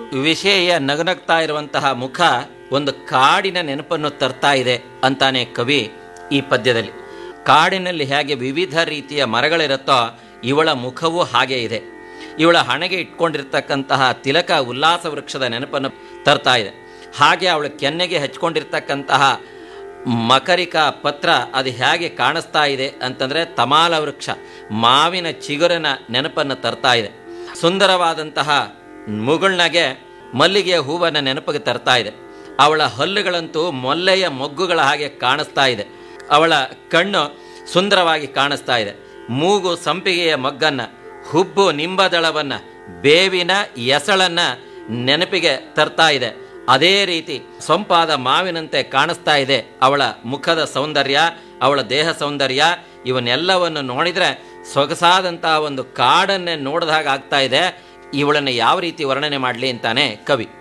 ವಿಷಯ ನಗನಗ್ತಾ ಇರುವಂತಹ ಮುಖ ಒಂದು ಕಾಡಿನ ನೆನಪನ್ನು ತರ್ತಾ ಇದೆ ಅಂತಾನೆ ಕವಿ ಈ ಪದ್ಯದಲ್ಲಿ ಕಾಡಿನಲ್ಲಿ ಹೇಗೆ ವಿವಿಧ ರೀತಿಯ ಮರಗಳಿರುತ್ತೋ ಇವಳ ಮುಖವೂ ಹಾಗೆ ಇದೆ ಇವಳ ಹಣೆಗೆ ಇಟ್ಕೊಂಡಿರ್ತಕ್ಕಂತಹ ತಿಲಕ ಉಲ್ಲಾಸ ವೃಕ್ಷದ ನೆನಪನ್ನು ತರ್ತಾ ಇದೆ ಹಾಗೆ ಅವಳ ಕೆನ್ನೆಗೆ ಹಚ್ಕೊಂಡಿರ್ತಕ್ಕಂತಹ ಮಕರಿಕ ಪತ್ರ ಅದು ಹೇಗೆ ಕಾಣಿಸ್ತಾ ಇದೆ ಅಂತಂದರೆ ತಮಾಲ ವೃಕ್ಷ ಮಾವಿನ ಚಿಗುರನ ನೆನಪನ್ನು ತರ್ತಾ ಇದೆ ಸುಂದರವಾದಂತಹ ಮುಗುಳ್ನಗೆ ಮಲ್ಲಿಗೆಯ ಹೂವನ್ನು ನೆನಪಿಗೆ ತರ್ತಾ ಇದೆ ಅವಳ ಹಲ್ಲುಗಳಂತೂ ಮೊಲ್ಲೆಯ ಮೊಗ್ಗುಗಳ ಹಾಗೆ ಕಾಣಿಸ್ತಾ ಇದೆ ಅವಳ ಕಣ್ಣು ಸುಂದರವಾಗಿ ಕಾಣಿಸ್ತಾ ಇದೆ ಮೂಗು ಸಂಪಿಗೆಯ ಮೊಗ್ಗನ್ನು ಹುಬ್ಬು ನಿಂಬದಳವನ್ನು ಬೇವಿನ ಎಸಳನ್ನು ನೆನಪಿಗೆ ತರ್ತಾ ಇದೆ ಅದೇ ರೀತಿ ಸೊಂಪಾದ ಮಾವಿನಂತೆ ಕಾಣಿಸ್ತಾ ಇದೆ ಅವಳ ಮುಖದ ಸೌಂದರ್ಯ ಅವಳ ದೇಹ ಸೌಂದರ್ಯ ಇವನ್ನೆಲ್ಲವನ್ನು ನೋಡಿದರೆ ಸೊಗಸಾದಂತಹ ಒಂದು ಕಾಡನ್ನೇ ನೋಡಿದಾಗ ಆಗ್ತಾ ಇದೆ ಇವಳನ್ನು ಯಾವ ರೀತಿ ವರ್ಣನೆ ಮಾಡಲಿ ಅಂತಾನೆ ಕವಿ